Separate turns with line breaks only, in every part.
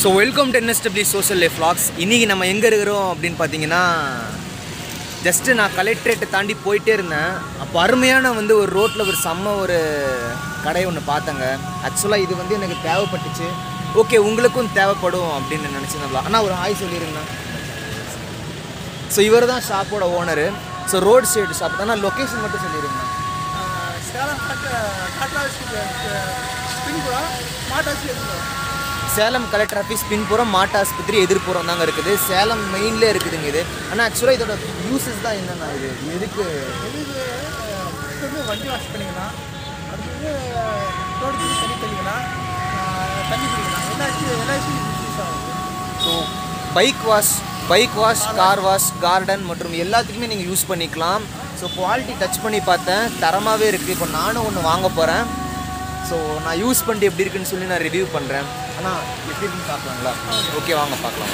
So welcome to NSW social life vlogs இன்றைக்கி நம்ம எங்கே இருக்கிறோம் அப்படின்னு பார்த்தீங்கன்னா ஜஸ்ட்டு நான் கலெக்ட்ரேட்டை தாண்டி போயிட்டே இருந்தேன் அப்போ அருமையான வந்து ஒரு ரோட்டில் ஒரு செம்ம ஒரு கடை ஒன்று பார்த்தேங்க ஆக்சுவலாக இது வந்து எனக்கு தேவைப்பட்டுச்சு ஓகே உங்களுக்கும் தேவைப்படும் அப்படின்னு நினச்சிருந்தா ஆனால் ஒரு ஹாய் சொல்லிடுங்கண்ணா ஸோ இவர் தான் ஷாப்போட owner so road side shop தான் நான் லொக்கேஷன் மட்டும் சொல்லிடுங்க
சேலம் கட்ட காட்டாசி பின்புறம் மாட்டாசி எடுத்துக்கிறோம்
சேலம் கலெக்டர் ஆஃபீஸ் பின்புறம் மாட்டு ஆஸ்பத்திரி எதிர்ப்புறம் தாங்க இருக்குது சேலம் மெயின்ல இருக்குதுங்க இது ஆனால் ஆக்சுவலாக இதோட யூசஸ் தான் என்னென்ன இது எதுக்கு
எதுக்கு இது வந்து வண்டி வாஷ் பண்ணிக்கலாம் அடுத்தது ரோடு தண்ணி தெளிக்கலாம் தண்ணி குடிக்கலாம் எல்லாச்சும் எல்லாச்சும் யூஸ் ஆகுது
so bike wash bike wash car wash garden மற்றும் எல்லாத்துக்குமே நீங்கள் யூஸ் பண்ணிக்கலாம் ஸோ குவாலிட்டி டச் பண்ணி பார்த்தேன் தரமாகவே இருக்குது இப்போ நானும் ஒன்று வாங்க போகிறேன் ஸோ நான் யூஸ் பண்ணிட்டு எப்படி இருக்குன்னு சொல்லி நான் ரிவ்யூ பண்ணுறேன் ஆனால் எப்படி இருக்குன்னு பார்க்கலாங்களா ஓகே வாங்க பார்க்கலாம்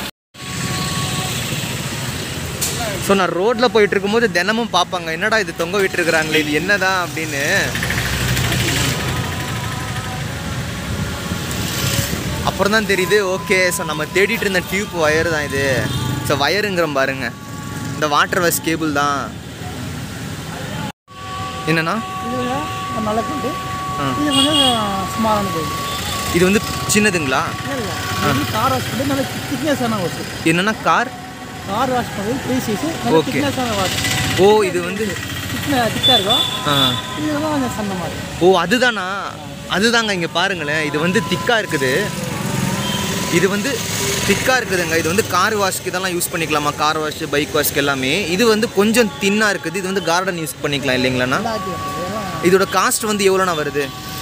ஸோ நான் ரோட்டில் போயிட்டு இருக்கும்போது தினமும் பார்ப்பாங்க என்னடா இது தொங்க விட்டுருக்குறாங்களே இது என்னதான் அப்படின்னு அப்புறம் தான் தெரியுது ஓகே ஸோ நம்ம தேடிட்டு இருந்த டியூப் ஒயர் தான் இது ஸோ வயருங்கிறோம் பாருங்க இந்த வாட்டர் வாஷ் கேபிள் தான் என்னன்னா
இது நல்ல போட்டு
ஆ.
இது கொஞ்சம் ஸ்மாலான போகுது
இது வந்து சின்னதுங்களா
இல்லை இது வந்து கார் வாஷ் பண்ணி நல்ல திக்னஸான வாஷ்
என்னன்னா கார்
கார் வாஷ் பண்ணுறது த்ரீ சைஸ் நல்ல
Okay.
திக்னஸான வாஷ்
ஓ இது வந்து
திக்ன திக்காக இருக்கும்
ஆ.
இது வந்து கொஞ்சம் சன்னமாக இருக்கும்
ஓ அதுதானா அதுதாங்க இங்கே பாருங்களேன் இது வந்து திக்காக இருக்குது இது வந்து திக்காக இருக்குதுங்க இது வந்து கார் வாஷ்க்கு இதெல்லாம் யூஸ் பண்ணிக்கலாமா கார் வாஷ் பைக் வாஷ்க்கு எல்லாமே இது வந்து கொஞ்சம் தின்னாக இருக்குது இது வந்து கார்டன் யூஸ் பண்ணிக்கலாம் இல்லைங்களாண்ணா
நல்லா ஆக்கி வருது இதெல்லாம்
இதோட காஸ்ட் வந்து எவ்வளோண்ணா வருது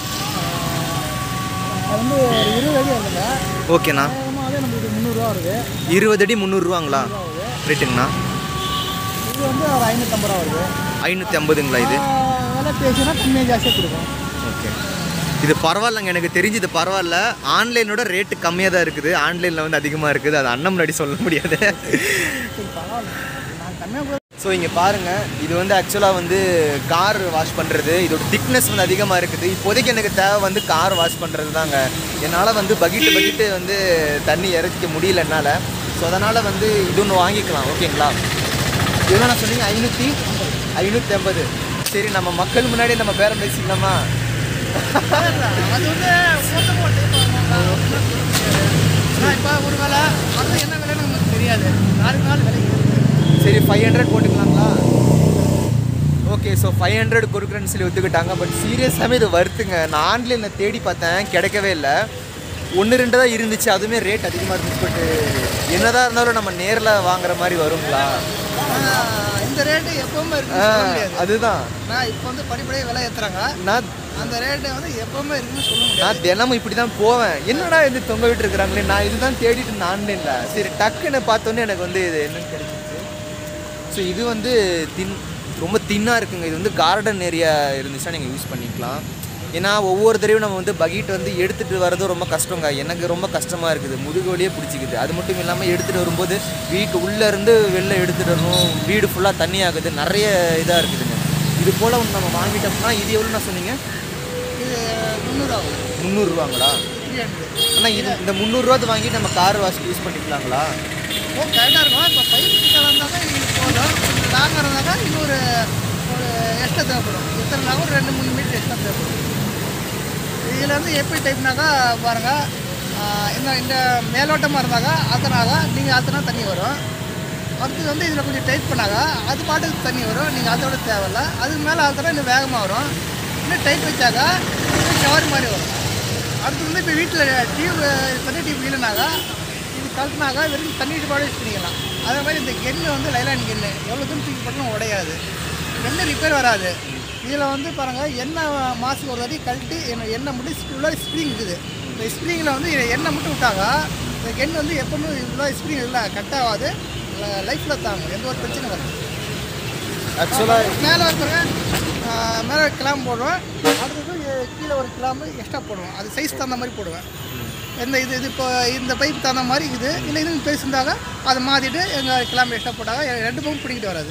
அது வந்து ஒரு இருபது அடி வருதுங்க
ஓகேண்ணா
அதே நம்மளுக்கு முந்நூறுரூவா வருது
இருபது அடி முந்நூறுரூவாங்களா
வருது
ரைட்டுங்கண்ணா
இது வந்து ஒரு ஐநூற்றம்பது ரூபா வருது
ஐநூற்றி ஐம்பதுங்களா இது
ஆஹ் விலை பேசினா கம்மியாக ஜாஸ்தியாக கொடுக்கும்
ஓகே இது பரவாயில்லைங்க எனக்கு தெரிஞ்சு இது பரவாயில்ல ஆன்லைனோட ரேட்டு கம்மியாக தான் இருக்குது ஆன்லைனில் வந்து அதிகமாக இருக்குது அது அண்ணன் முன்னாடி சொல்ல முடியாது
சரி பரவாயில்ல நான் கம்மியாக
ஸோ இங்கே பாருங்கள் இது வந்து ஆக்சுவலாக வந்து கார் வாஷ் பண்ணுறது இதோட திக்னஸ் வந்து அதிகமாக இருக்குது இப்போதைக்கு எனக்கு தேவை வந்து கார் வாஷ் பண்ணுறது தாங்க என்னால் வந்து பக்கெட்டு பக்கெட்டு வந்து தண்ணி இறச்சிக்க முடியல என்னால் ஸோ அதனால் வந்து இது ஒன்று வாங்கிக்கலாம் ஓகேங்களா எவ்வளோ நான் சொன்னீங்க ஐநூற்றி ஐநூற்றி ஐம்பது சரி நம்ம மக்கள் முன்னாடி நம்ம பேரம் பேசிக்கலாமா
அது வந்து போட்ட போட்டு நான் இப்போ ஒரு வேலை அது என்ன விலைன்னு நமக்கு தெரியாது நாளுக்கு நாள் விலை ஏறுது.
சரி ஃபைவ் ஹண்ட்ரட் போட்டுக்கலாங்களா ஓகே ஸோ ஃபைவ் ஹண்ட்ரட் கொடுக்குறேன்னு சொல்லி ஒத்துக்கிட்டாங்க பட் சீரியஸாகவே இது வருத்துங்க நான் ஆன்லைனில் தேடி பார்த்தேன் கிடைக்கவே இல்லை ஒன்று ரெண்டு தான் இருந்துச்சு அதுவுமே ரேட் அதிகமாக இருந்துச்சு பட் என்னதான் இருந்தாலும் நம்ம நேரில் வாங்குற மாதிரி வருங்களா
ஆஹ் இந்த ரேட்டு எப்பவுமே
ஆ,
இருக்குன்னு சொல்ல முடியாது
அதுதான்
நான் இப்போ வந்து படிப்படியாக விலை ஏற்றுறாங்க
நான்
அந்த ரேட்டு வந்து எப்பவுமே இருக்குன்னு சொல்ல முடியாது
நான் தினமும் இப்படி தான் போவேன் என்னடா இது தொங்க விட்டு இருக்கிறாங்களே நான் இதுதான் தேடிட்டு இருந்தேன் ஆன்லைனில் சரி டக்குன்னு பார்த்தோன்னே எனக்கு வந்து இது என்னன்னு கிடைச்சிச்சு ஸோ இது வந்து தின் ரொம்ப தின்னாக இருக்குங்க இது வந்து கார்டன் ஏரியா இருந்துச்சுன்னா நீங்கள் யூஸ் பண்ணிக்கலாம் ஏன்னா ஒவ்வொரு தடவையும் நம்ம வந்து பக்கெட் வந்து எடுத்துகிட்டு வரதும் ரொம்ப கஷ்டங்க எனக்கு ரொம்ப கஷ்டமாக இருக்குது முதுகு வலியே பிடிச்சிக்குது அது மட்டும் இல்லாமல் எடுத்துகிட்டு வரும்போது வீட்டு உள்ளே இருந்து வெளில எடுத்துகிட்டு வரணும் வீடு ஃபுல்லாக தண்ணி ஆகுது நிறைய இதாக இருக்குதுங்க இது போல் ஒன்று நம்ம வாங்கிட்டோம்னா இது எவ்வளோ நான் சொன்னீங்க
இது முந்நூறுவா ஆகும்
முந்நூறுரூவாங்களா
த்ரீ ஹண்ட்ரட்
ஆனால் இது இந்த முந்நூறுரூவா வாங்கி நம்ம கார் வாஷ்க்கு யூஸ் பண்ணிக்கலாங்களா
ஓ கரெக்டாக இருக்கும் இப்போ பைப் கிட்ட வந்தாக்கா எங்களுக்கு போதும் லாங்காக இருந்தாக்கா இன்னொரு ஒரு எக்ஸ்ட்ரா தேவைப்படும் எத்தனை ஒரு ரெண்டு மூணு மீட்டர் எக்ஸ்ட்ரா தேவைப்படும் இதில் வந்து எப்படி டைப்னாக்கா பாருங்கள் இந்த இந்த மேலோட்டமாக இருந்தாக்கா ஆத்தினாக்கா நீங்கள் ஆத்தினா தண்ணி வரும் அடுத்தது வந்து இதில் கொஞ்சம் டைட் பண்ணாக்கா அது பாட்டுக்கு தண்ணி வரும் நீங்கள் அதோட தேவையில்ல அதுக்கு மேலே ஆத்தினா இன்னும் வேகமாக வரும் இன்னும் டைட் வச்சாக்கா ஷவர் மாதிரி வரும் அடுத்து வந்து இப்போ வீட்டில் டியூப் தண்ணி டியூப் இல்லைனாக்கா இது கழட்டினாக்கா வெறும் தண்ணி பாடு யூஸ் பண்ணிக்கலாம் அதே மாதிரி இந்த கென்னு வந்து லைலான் கென்னு எவ்வளோ தூரம் தூக்கி போட்டாலும் உடையாது கென்னு ரிப்பேர் வராது இதில் வந்து பாருங்கள் எண்ணெய் மாதத்துக்கு ஒரு வாட்டி கழட்டி என்ன எண்ணெய் மட்டும் உள்ள ஸ்ப்ரிங் இருக்குது இந்த ஸ்ப்ரிங்கில் வந்து எண்ணெய் மட்டும் விட்டாங்க இந்த கென் வந்து எப்பவுமே இவ்வளோ ஸ்ப்ரிங் இல்லை கட் ஆகாது லைஃப்பில் தாங்கும் எந்த ஒரு பிரச்சனையும் வராது
ஆக்சுவலாக
மேலே இருக்கிற மேலே கிளாம் போடுவேன் அடுத்தது எ- கீழே ஒரு கிளாம்பு எக்ஸ்ட்ரா போடுவேன் அது சைஸ் தகுந்த மாதிரி போடுவேன் எந்த இது இது இப்போ இந்த பைப் தகுந்த மாதிரி இது இல்லை இது பெருசு இருந்தாங்க அதை மாற்றிட்டு எங்கள் கிளாம்பு எக்ஸ்ட்ரா போட்டாங்க எ- ரெண்டு பம்பு பிடிக்கிட்டு வராது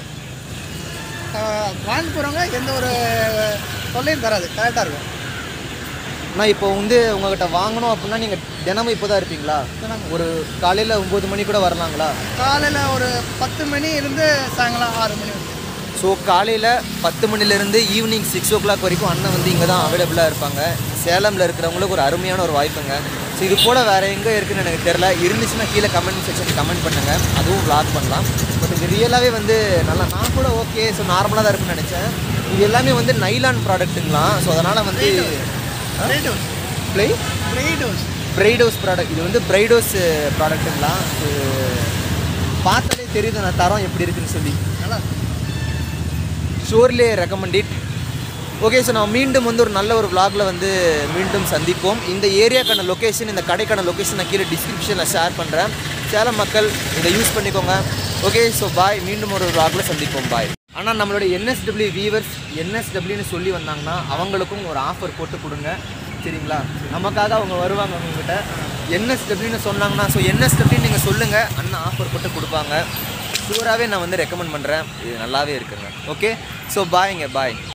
வாங்கி போகிறவங்க எந்த ஒரு தொல்லையும் தராது கரெக்டாக இருக்கும்
நான் இப்போ வந்து உங்ககிட்ட வாங்கணும் அப்படின்னா நீங்கள் தினமும் இப்போ தான் இருப்பீங்களா
தினமும்.
ஒரு காலையில் ஒம்பது மணி கூட வரலாங்களா
காலையில் ஒரு பத்து மணி இருந்து சாயங்காலம் ஆறு மணி வரைக்கும்
ஸோ காலையில் பத்து மணிலேருந்து ஈவினிங் சிக்ஸ் ஓ கிளாக் வரைக்கும் அண்ணன் வந்து இங்கே தான் அவைலபிளாக இருப்பாங்க சேலமில் இருக்கிறவங்களுக்கு ஒரு அருமையான ஒரு வாய்ப்புங்க ஸோ இது போல் வேறு எங்கே இருக்குன்னு எனக்கு தெரில இருந்துச்சுன்னா கீழே கமெண்ட் செக்ஷன் கமெண்ட் பண்ணுங்கள் அதுவும் vlog பண்ணலாம் பட் இது ரியலாகவே வந்து நல்லா நான் கூட ஓகே ஸோ நார்மலாக தான் இருக்குன்னு நினச்சேன் இது எல்லாமே வந்து நைலான் ப்ராடக்ட்டுங்களாம் ஸோ அதனால் வந்து
பிரைடோஸ்
ப்ளே
பிரைடோஸ்
பிரைடோஸ் ப்ராடக்ட் இது வந்து பிரைடோஸ் ப்ராடக்ட்டுங்களா ஸோ பார்த்தாலே தெரியுது நான் தரம் எப்படி இருக்குன்னு சொல்லி
நல்லா இருக்கு.
Surely recommend it okay so நான் மீண்டும் வந்து ஒரு நல்ல ஒரு vlogல வந்து மீண்டும் சந்திப்போம் இந்த ஏரியாக்கான லொக்கேஷன் இந்த கடைக்கான லொக்கேஷன் நான் கீழே டிஸ்கிரிப்ஷனில் ஷேர் பண்ணுறேன் சேலம் மக்கள் இதை யூஸ் பண்ணிக்கோங்க ஓகே ஸோ பாய் மீண்டும் ஒரு vlogல சந்திப்போம் பாய் ஆனால் நம்மளுடைய என்எஸ்டபிள்யூ வீவர்ஸ் என்எஸ்டபிள்யூன்னு சொல்லி வந்தாங்கன்னா அவங்களுக்கும் ஒரு ஆஃபர் போட்டு கொடுங்க சரிங்களா நமக்காக அவங்க வருவாங்க உங்ககிட்ட என்எஸ்டபிள்யூன்னு சொன்னாங்கன்னா ஸோ என்எஸ்டபிள்யூ நீங்கள் சொல்லுங்கள் அண்ணன் ஆஃபர் போட்டு கொடுப்பாங்க ஷூராகவே நான் வந்து ரெக்கமெண்ட் பண்ணுறேன் இது நல்லாவே இருக்குங்க ஓகே ஸோ பாய்ங்க பாய்